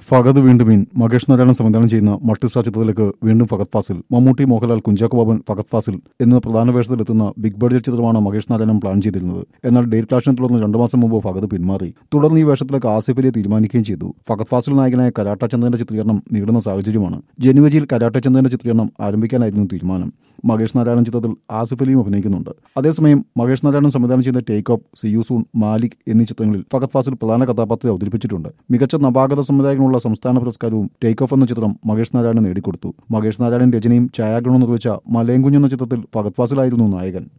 ഫഹദ് വീണ്ടും ഇൻ മകേഷ് നാരായണൻ സംവിധാനം ചെയ്യുന്ന മൾട്ടിസ്റ്റാർ ചിത്രത്തിലേക്ക് വീണ്ടും ഫഹദ് ഫാസിൽ മമ്മൂട്ടി മോഹൻലാൽ കുഞ്ചാക്കോ ബാബൻ ഫഹദ് ഫാസിൽ എന്ന പ്രധാന വേഷത്തിലെത്തുന്ന ബിഗ് ബഡ്ജറ്റ് ചിത്രമാണ് മകേഷ് നാരായണൻ പ്ലാൻ ചെയ്തിരുന്നത് എന്നാൽ ഡേറ്റ് ക്ലാഷിനെ തുടർന്ന് രണ്ടു മാസം മുമ്പ് ഫഹദ് പിന്മാറി തുടർന്ന് ഈ വേഷത്തിലേക്ക് ആസിഫ് അലിയെ തീരുമാനിക്കുകയും ചെയ്തു ഫഹദ് ഫാസിൽ നായകനായ കരാട്ട ചന്ദ്രന്റെ ചിത്രീകരണം നീളുന്ന സാഹചര്യമാണ് ജനുവരിയിൽ കരാട്ട ചന്ദ്രന്റെ ചിത്രീകരണം ആരംഭിക്കാനായിരുന്നു തീരുമാനം മകേഷ് നാരായണൻ ചിത്രത്തിൽ ആസിഫ് അലിയും അഭിനയിക്കുന്നുണ്ട് അതേസമയം മകേഷ് നാരായണൻ സംവിധാനം ചെയ്ത ടേക്ക് ഓഫ് സിയൂസൂൺ മാലിക് എന്നീ ചിത്രങ്ങളിൽ ഫഹദ് ഫാസിൽ പ്രധാന കഥാപാത്രത്തെ അവതരിപ്പിച്ചിട്ടുണ്ട് മികച്ച നവാഗത സംവിധായകനുള്ള സംസ്ഥാന പുരസ്കാരവും ടേക്ക് ഓഫ് എന്ന ചിത്രം മകേഷ് നാരായണൻ നേടിക്കൊടുത്തു മകേഷ് നാരായണൻ രചനയും ഛായാഗ്രഹണവും നിർവഹിച്ച മലയങ്കുഞ്ഞ് എന്ന ചിത്രത്തിൽ ഫഹദ് ഫാസിലായിരുന്നു നായകൻ